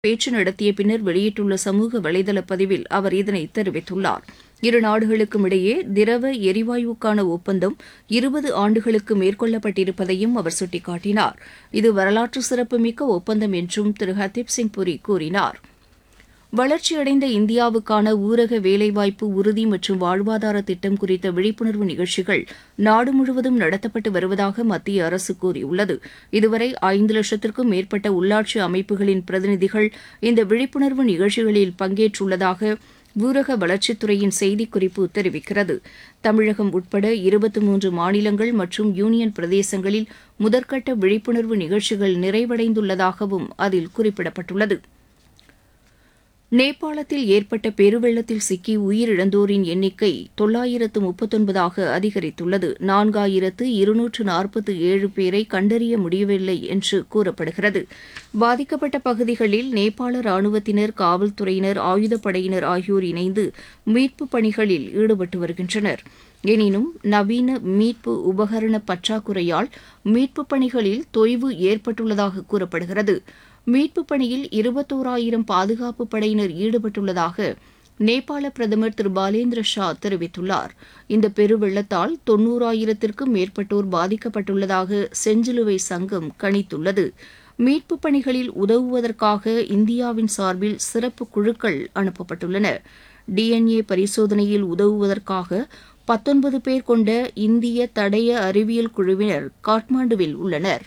பேச்சு நடத்திய பின்னர் வெளியிட்டுள்ள சமூக வலைதள பதிவில் அவர் இதனை தெரிவித்துள்ளார் இரு நாடுகளுக்கும் இடையே திரவ எரிவாயுக்கான ஒப்பந்தம் இருபது ஆண்டுகளுக்கு மேற்கொள்ளப்பட்டிருப்பதையும் அவர் சுட்டிக்காட்டினார் இது வரலாற்று சிறப்புமிக்க ஒப்பந்தம் என்றும் திரு ஹர்தீப் சிங் புரி கூறினார் வளர்ச்சியடைந்த இந்தியாவுக்கான ஊரக வேலைவாய்ப்பு உறுதி மற்றும் வாழ்வாதார திட்டம் குறித்த விழிப்புணர்வு நிகழ்ச்சிகள் நாடு முழுவதும் நடத்தப்பட்டு வருவதாக மத்திய அரசு கூறியுள்ளது இதுவரை ஐந்து லட்சத்திற்கும் மேற்பட்ட உள்ளாட்சி அமைப்புகளின் பிரதிநிதிகள் இந்த விழிப்புணர்வு நிகழ்ச்சிகளில் பங்கேற்றுள்ளதாக ஊரக வளர்ச்சித்துறையின் செய்திக்குறிப்பு தெரிவிக்கிறது தமிழகம் உட்பட இருபத்தி மூன்று மாநிலங்கள் மற்றும் யூனியன் பிரதேசங்களில் முதற்கட்ட விழிப்புணர்வு நிகழ்ச்சிகள் நிறைவடைந்துள்ளதாகவும் அதில் குறிப்பிடப்பட்டுள்ளது நேபாளத்தில் ஏற்பட்ட பெருவெள்ளத்தில் சிக்கி உயிரிழந்தோரின் எண்ணிக்கை தொள்ளாயிரத்து முப்பத்தொன்பதாக அதிகரித்துள்ளது நான்காயிரத்து இருநூற்று நாற்பத்து ஏழு பேரை கண்டறிய முடியவில்லை என்று கூறப்படுகிறது பாதிக்கப்பட்ட பகுதிகளில் நேபாள ராணுவத்தினர் காவல்துறையினர் ஆயுதப்படையினர் ஆகியோர் இணைந்து மீட்புப் பணிகளில் ஈடுபட்டு வருகின்றனர் எனினும் நவீன மீட்பு உபகரண பற்றாக்குறையால் மீட்புப் பணிகளில் தொய்வு ஏற்பட்டுள்ளதாக கூறப்படுகிறது மீட்புப் பணியில் இருபத்தோராயிரம் பாதுகாப்பு படையினர் ஈடுபட்டுள்ளதாக நேபாள பிரதமர் திரு பாலேந்திர ஷா தெரிவித்துள்ளார் இந்த பெருவெள்ளத்தால் தொன்னூறாயிரத்திற்கும் மேற்பட்டோர் பாதிக்கப்பட்டுள்ளதாக செஞ்சிலுவை சங்கம் கணித்துள்ளது மீட்புப் பணிகளில் உதவுவதற்காக இந்தியாவின் சார்பில் சிறப்பு குழுக்கள் அனுப்பப்பட்டுள்ளன டிஎன்ஏ பரிசோதனையில் உதவுவதற்காக பத்தொன்பது பேர் கொண்ட இந்திய தடய அறிவியல் குழுவினர் காட்மாண்டுவில் உள்ளனர்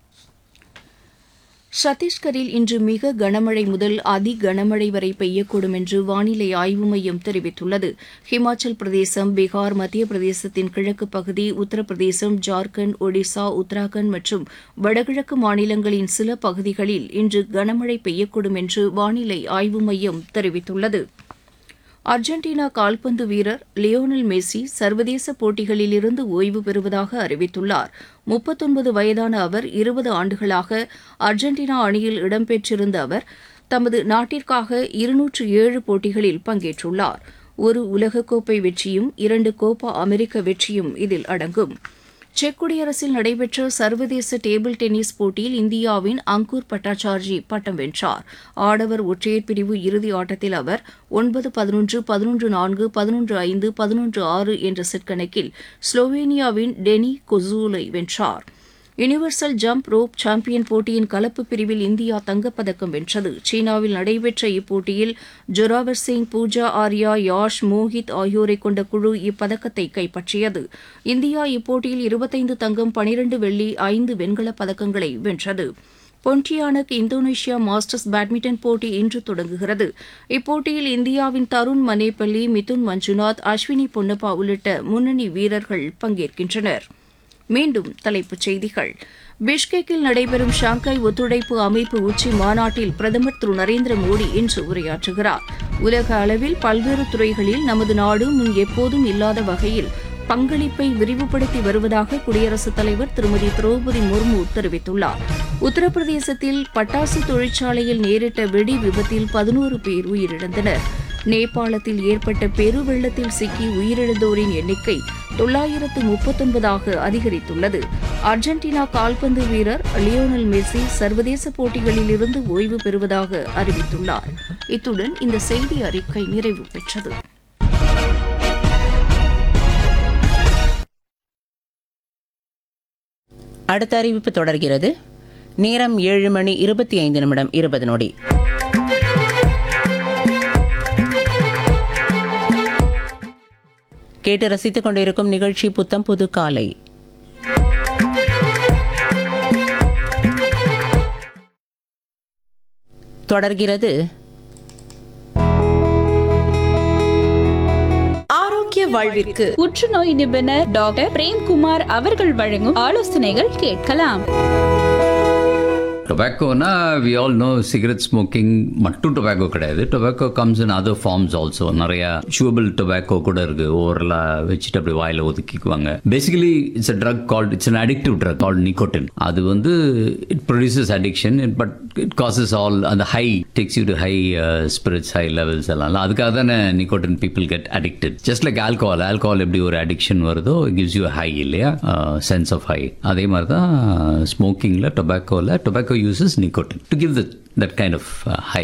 சத்தீஸ்கரில் இன்று மிக கனமழை முதல் அதி கனமழை வரை பெய்யக்கூடும் என்று வானிலை ஆய்வு மையம் தெரிவித்துள்ளது ஹிமாச்சல் பிரதேசம் பீகார் மத்திய பிரதேசத்தின் கிழக்கு பகுதி உத்தரப்பிரதேசம் ஜார்க்கண்ட் ஒடிசா உத்தராகண்ட் மற்றும் வடகிழக்கு மாநிலங்களின் சில பகுதிகளில் இன்று கனமழை பெய்யக்கூடும் என்று வானிலை ஆய்வு மையம் தெரிவித்துள்ளது அர்ஜென்டினா கால்பந்து வீரர் லியோனல் மெஸ்ஸி சர்வதேச போட்டிகளிலிருந்து ஓய்வு பெறுவதாக அறிவித்துள்ளார் முப்பத்தொன்பது வயதான அவர் இருபது ஆண்டுகளாக அர்ஜென்டினா அணியில் இடம்பெற்றிருந்த அவர் தமது நாட்டிற்காக இருநூற்று ஏழு போட்டிகளில் பங்கேற்றுள்ளார் ஒரு உலகக்கோப்பை வெற்றியும் இரண்டு கோப்பா அமெரிக்க வெற்றியும் இதில் அடங்கும் செக் குடியரசில் நடைபெற்ற சர்வதேச டேபிள் டென்னிஸ் போட்டியில் இந்தியாவின் அங்கூர் பட்டாச்சார்ஜி பட்டம் வென்றார் ஆடவர் ஒற்றையர் பிரிவு இறுதி ஆட்டத்தில் அவர் ஒன்பது பதினொன்று பதினொன்று நான்கு பதினொன்று ஐந்து பதினொன்று ஆறு என்ற செட் கணக்கில் ஸ்லோவேனியாவின் டெனி கொசூலை வென்றார் யுனிவர்சல் ஜம்ப் ரோப் சாம்பியன் போட்டியின் கலப்பு பிரிவில் இந்தியா தங்கப்பதக்கம் வென்றது சீனாவில் நடைபெற்ற இப்போட்டியில் ஜொராவர் சிங் பூஜா ஆர்யா யாஷ் மோஹித் ஆகியோரை கொண்ட குழு இப்பதக்கத்தை கைப்பற்றியது இந்தியா இப்போட்டியில் இருபத்தைந்து தங்கம் பனிரண்டு வெள்ளி ஐந்து வெண்கலப் பதக்கங்களை வென்றது பொன்டியானக் இந்தோனேஷியா மாஸ்டர்ஸ் பேட்மிண்டன் போட்டி இன்று தொடங்குகிறது இப்போட்டியில் இந்தியாவின் தருண் மனேபள்ளி மிதுன் மஞ்சுநாத் அஸ்வினி பொன்னப்பா உள்ளிட்ட முன்னணி வீரர்கள் பங்கேற்கின்றனர் மீண்டும் தலைப்புச் செய்திகள் பிஷ்கெக்கில் நடைபெறும் ஷாங்காய் ஒத்துழைப்பு அமைப்பு உச்சி மாநாட்டில் பிரதமர் திரு நரேந்திர மோடி இன்று உரையாற்றுகிறார் உலக அளவில் பல்வேறு துறைகளில் நமது நாடு முன் எப்போதும் இல்லாத வகையில் பங்களிப்பை விரிவுபடுத்தி வருவதாக குடியரசுத் தலைவர் திருமதி திரௌபதி முர்மு தெரிவித்துள்ளார் உத்தரப்பிரதேசத்தில் பட்டாசு தொழிற்சாலையில் நேரிட்ட வெடி விபத்தில் பதினோரு பேர் உயிரிழந்தனர் நேபாளத்தில் ஏற்பட்ட பெருவெள்ளத்தில் சிக்கி உயிரிழந்தோரின் எண்ணிக்கை தொள்ளாயிரத்து முப்பத்தொன்பதாக அதிகரித்துள்ளது அர்ஜென்டினா கால்பந்து வீரர் லியோனல் மெஸ்ஸி சர்வதேச போட்டிகளில் இருந்து ஓய்வு பெறுவதாக அறிவித்துள்ளார் இத்துடன் இந்த செய்தி அறிக்கை நிறைவு பெற்றது அடுத்த அறிவிப்பு தொடர்கிறது நேரம் ஏழு மணி இருபத்தி ஐந்து நிமிடம் இருபது நொடி கேட்டு ரசித்துக் கொண்டிருக்கும் நிகழ்ச்சி புத்தம் புது காலை தொடர்கிறது ஆரோக்கிய வாழ்விற்கு புற்றுநோய் நிபுணர் டாக்டர் பிரேம்குமார் அவர்கள் வழங்கும் ஆலோசனைகள் கேட்கலாம் டொபாக்கோனா we all know cigarette smoking மட்டும் டொபாக்கோ கிடையாது tobacco comes in other forms also நிறைய ஷூவபிள் டொபாக்கோ கூட இருக்கு ஓவரெல்லாம் வச்சுட்டு அப்படி வாயில ஒதுக்கிக்குவாங்க basically it's a drug called it's an addictive drug called nicotine அது வந்து it produces addiction but it causes all அந்த high takes you to high spirits high levels எல்லாம் அதுக்காக தானே nicotine people get addicted just like alcohol alcohol எப்படி ஒரு addiction வருதோ gives you high இல்லையா சென்ஸ் ஆஃப் ஹை அதே மாதிரி தான் ஸ்மோக்கிங்கில் டொபாக்கோவில் tobacco uses nicotine to give the, that kind of uh, high.